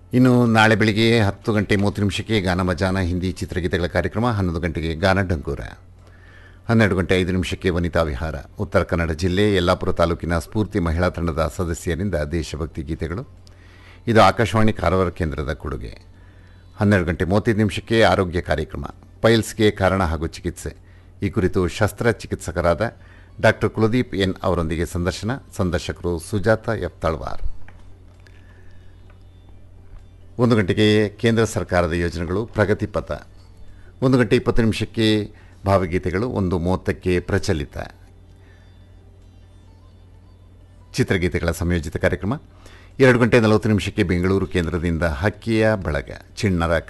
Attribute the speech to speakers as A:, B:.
A: ಇನ್ನು ನಾಳೆ ಬೆಳಿಗ್ಗೆ ಹತ್ತು ಗಂಟೆ ಮೂವತ್ತು ನಿಮಿಷಕ್ಕೆ ಗಾನ ಮಜಾನ ಹಿಂದಿ ಚಿತ್ರಗೀತೆಗಳ ಕಾರ್ಯಕ್ರಮ ಹನ್ನೊಂದು ಗಂಟೆಗೆ ಗಾನ ಡಂಗೂರ ಹನ್ನೆರಡು ಗಂಟೆ ಐದು ನಿಮಿಷಕ್ಕೆ ವನಿತಾ ವಿಹಾರ ಉತ್ತರ ಕನ್ನಡ ಜಿಲ್ಲೆ ಯಲ್ಲಾಪುರ ತಾಲೂಕಿನ ಸ್ಫೂರ್ತಿ ಮಹಿಳಾ ತಂಡದ ಸದಸ್ಯರಿಂದ ದೇಶಭಕ್ತಿ ಗೀತೆಗಳು ಇದು ಆಕಾಶವಾಣಿ ಕಾರವಾರ ಕೇಂದ್ರದ ಕೊಡುಗೆ ಹನ್ನೆರಡು ಗಂಟೆ ಮೂವತ್ತೈದು ನಿಮಿಷಕ್ಕೆ ಆರೋಗ್ಯ ಕಾರ್ಯಕ್ರಮ ಪೈಲ್ಸ್ಗೆ ಕಾರಣ ಹಾಗೂ ಚಿಕಿತ್ಸೆ ಈ ಕುರಿತು ಶಸ್ತ್ರಚಿಕಿತ್ಸಕರಾದ ಡಾಕ್ಟರ್ ಕುಲದೀಪ್ ಎನ್ ಅವರೊಂದಿಗೆ ಸಂದರ್ಶನ ಸಂದರ್ಶಕರು ಸುಜಾತ ಎಫ್ ತಳ್ವಾರ್ ಒಂದು ಗಂಟೆಗೆ ಕೇಂದ್ರ ಸರ್ಕಾರದ ಯೋಜನೆಗಳು ಪ್ರಗತಿ ಪಥ ಒಂದು ಗಂಟೆ ಇಪ್ಪತ್ತು ನಿಮಿಷಕ್ಕೆ ಭಾವಗೀತೆಗಳು ಒಂದು ಮೂವತ್ತಕ್ಕೆ ಪ್ರಚಲಿತ ಚಿತ್ರಗೀತೆಗಳ ಸಂಯೋಜಿತ ಕಾರ್ಯಕ್ರಮ ಎರಡು ಗಂಟೆ ನಲವತ್ತು ನಿಮಿಷಕ್ಕೆ ಬೆಂಗಳೂರು ಕೇಂದ್ರದಿಂದ ಹಕ್ಕಿಯ ಬಳಗ ಚಿಣ್ಣರ